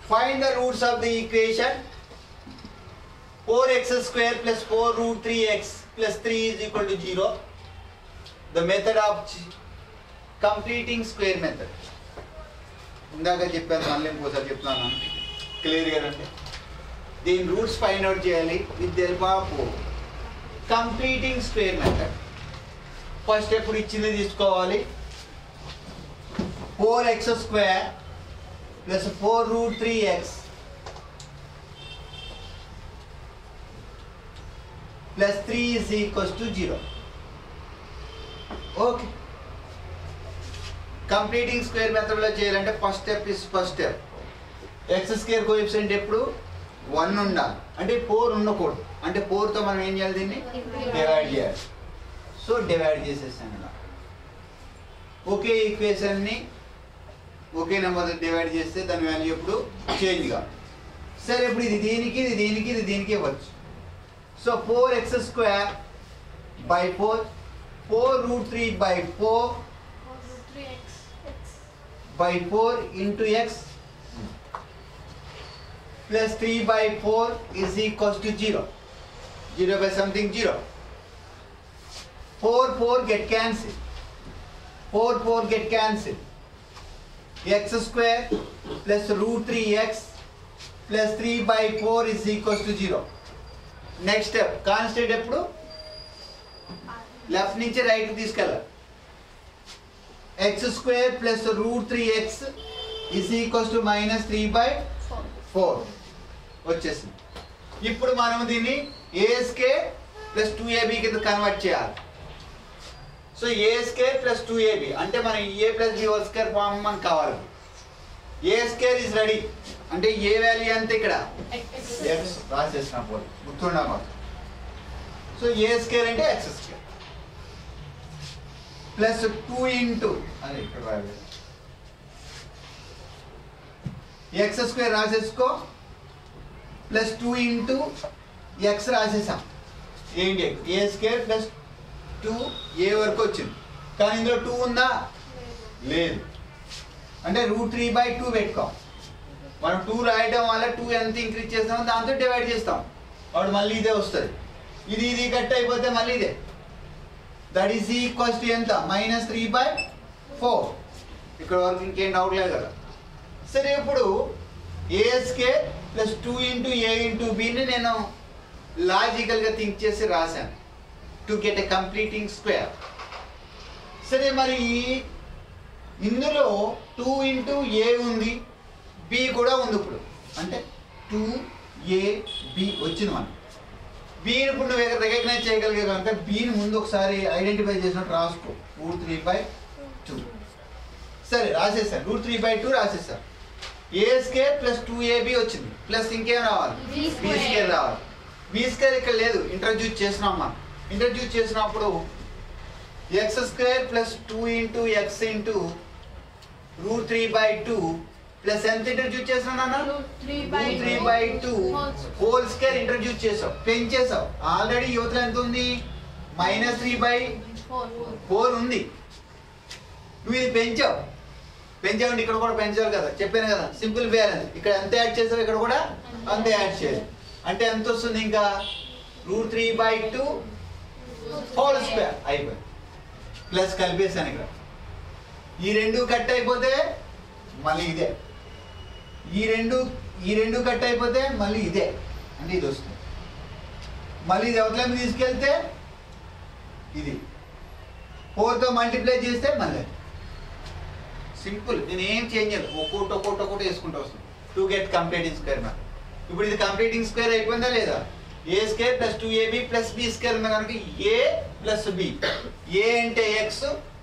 Find the roots of the equation 4x square plus 4 root 3x plus 3 is equal to 0. The method of ch- completing square method. ఇందాక చెప్పాను మళ్ళీ ఇంకోసారి చెప్తున్నాను క్లియర్గా రండి దీని రూట్స్ ఫైండ్ అవుట్ చేయాలి with help of completing square method first ఎప్పుడు ఇచ్చింది తీసుకోవాలి four x square plus four root three x plus three is equals to zero okay completing square మెథడ్లో చేయాలంటే first step is first step x square coefficient ఎప్పుడు one ఉండాలి అంటే four ఉండకూడదు అంటే ఫోర్తో మనం ఏం చేయాలి దీన్ని డివైడ్ చేయాలి సో డివైడ్ చేసేసాను ఇలా ఒకే ఈక్వేషన్ని ఒకే నెంబర్ డివైడ్ చేస్తే దాని వాల్యూ ఎప్పుడు చేంజ్ కాదు సరే ఇప్పుడు ఇది దీనికి ఇది దీనికి ఇది దీనికి ఇవ్వచ్చు so four x square by four four root three by four by four into x plus three by four is equals to zero zero by something zero four four get cancel four four get cancel x square plus root three x plus three by four is equals to zero next step constant ఎప్పుడు left నుంచి right తీసుకెళ్ళాలి x square plus root three x is equals to minus three by four వచ్చేసింది ఇప్పుడు మనం దీన్ని a square plus two ab కింద convert చేయాలి so a square plus two ab అంటే మనం a plus b whole square form మనకు కావాలి ఏ స్కేర్ ఇస్ రెడీ అంటే ఏ వాల్యూ అంతే ఇక్కడ ఎక్స్ రాసేసిన పోయి గుర్తుండా మాకు సో ఏ స్కేర్ అంటే x square plus two into అదే ఇక్కడ రాలేదు ఎక్స్ స్క్వేర్ రాసేసుకో ప్లస్ టూ ఇంటూ ఎక్స్ రాసేసాం ఏంటి a square plus two a వరకు వచ్చింది కానీ ఇందులో టూ ఉందా లేదు అంటే రూట్ త్రీ బై టూ పెట్టుకో మనం టూ రాయడం వల్ల టూ ఎంత ఇంక్రీజ్ చేస్తామో దాంతో డివైడ్ చేస్తాం వాడు మళ్ళీ ఇదే వస్తుంది ఇది ఇది కట్ అయిపోతే మళ్ళీ ఇదే దట్ ఈస్ ఈక్వల్స్ టు ఎంత మైనస్ త్రీ బై ఫోర్ ఇక్కడ వరకు ఇంకేం డౌట్ లేదు కదా సరే ఇప్పుడు a square plus two into a into బిని నేను లాజికల్గా థింక్ చేసి రాశాను to get a completing square సరే మరి ఇందులో టూ ఇంటూ ఏ ఉంది బి కూడా ఉంది ఇప్పుడు అంటే టూ ఏ బి వచ్చింది మనం బీని ఇప్పుడు నువ్వు రికగ్నైజ్ చేయగలిగే కనుక బీని ముందు ఒకసారి ఐడెంటిఫై చేసినట్టు రాసుకో రూట్ త్రీ బై టూ సరే రాసేసాను రూట్ త్రీ బై టూ రాసేసాను a square plus two ab వచ్చింది ప్లస్ ఇంకేం రావాలి B బి square. స్కేర్ రావాలి బి స్కేర్ ఇక్కడ లేదు ఇంట్రడ్యూస్ చేసినాం మనం ఇంట్రడ్యూస్ చేసినప్పుడు x square plus two into x into root three by two plus ఎంత ఇంట్రడ్యూస్ చేసినా నాన్న three three by two whole square introduce చేసావు పెంచేసావు ఆల్రెడీ యువతలో ఎంత ఉంది మైనస్ త్రీ బై ఫోర్ ఉంది నువ్వు ఇది పెంచావు పెంచావండి ఇక్కడ కూడా పెంచాలి కదా చెప్పాను కదా సింపుల్ బ్యాలెన్స్ ఇక్కడ ఎంత యాడ్ చేసావు ఇక్కడ కూడా అంతే యాడ్ చేయాలి అంటే ఎంత వస్తుంది ఇంకా root three by two whole square అయిపోయింది ప్లస్ కలిపేసాను ఇక్కడ ఈ రెండు కట్ అయిపోతే మళ్ళీ ఇదే ఈ రెండు ఈ రెండు కట్ అయిపోతే మళ్ళీ ఇదే అంటే ఇది వస్తుంది మళ్ళీ ఇది అవతల తీసుకెళ్తే ఇది ఫోర్తో మల్టిప్లై చేస్తే మళ్ళీ సింపుల్ నేను ఏం చేంజ్ చేయను ఒక్కోటి ఒక్కోటి ఒక్కోటి వేసుకుంటూ వస్తుంది to get completing square ma'am ఇప్పుడు ఇది కంప్లీటింగ్ స్క్వేర్ అయిపోయిందా లేదా a square plus two ab plus b square ఉంది కనుక ఏ ప్లస్ బి ఏ అంటే ఎక్స్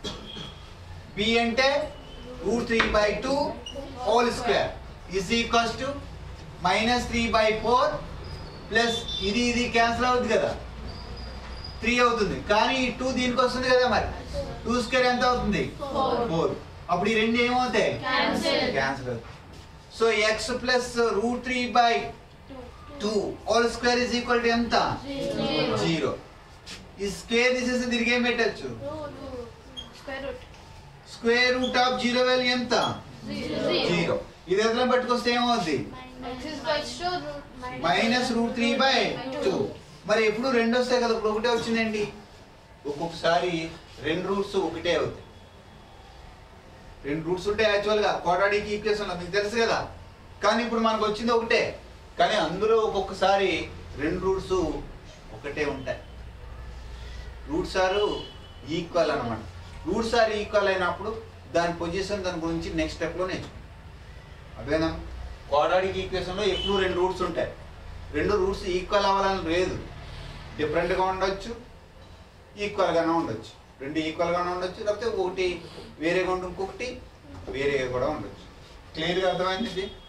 బి అంటే root three by two whole square is equals to minus three by four plus ఇది ఇది క్యాన్సిల్ అవుతుంది కదా త్రీ అవుతుంది కానీ ఈ టూ దీనికి వస్తుంది కదా మరి టూ స్క్వేర్ ఎంత అవుతుంది Four. ఫోర్ అప్పుడు ఈ రెండు ఏమవుతాయి Cancel. క్యాన్సిల్ అవుతుంది so x plus root three by two whole square is equal to ఎంత Zero. జీరో ఈ స్క్వేర్ తీసేసి తిరిగి ఏం పెట్టచ్చు square root of zero value ఎంత జీరో ఇది ఎదురు పట్టుకొస్తే ఏమవుద్ది minus root three by two మరి ఎప్పుడు రెండు వస్తాయి కదా ఇప్పుడు ఒకటే వచ్చిందండి ఒక్కొక్కసారి రెండు రూట్స్ ఒకటే అవుతాయి రెండు రూట్స్ ఉంటాయి యాక్చువల్గా క్వాడ్రాటిక్ ఈక్వేషన్ మీకు తెలుసు కదా కానీ ఇప్పుడు మనకు వచ్చింది ఒకటే కానీ అందులో ఒక్కొక్కసారి రెండు రూట్స్ ఒకటే ఉంటాయి రూట్స్ ఆర్ ఈక్వల్ అన్నమాట రూట్స్ ఆర్ ఈక్వల్ అయినప్పుడు దాని పొజిషన్ దాని గురించి నెక్స్ట్ స్టెప్లో నేర్చుకుంటాం అదేనా క్వాడ్రాటిక్ ఈక్వేషన్లో ఎప్పుడు రెండు రూట్స్ ఉంటాయి రెండు రూట్స్ ఈక్వల్ అవ్వాలని లేదు డిఫరెంట్గా ఉండొచ్చు ఈక్వల్గానే ఉండొచ్చు రెండు ఈక్వల్గానే ఉండొచ్చు లేకపోతే ఒకటి వేరేగా ఉండి ఇంకొకటి వేరేగా కూడా ఉండొచ్చు క్లియర్గా అర్థమైంది ఇది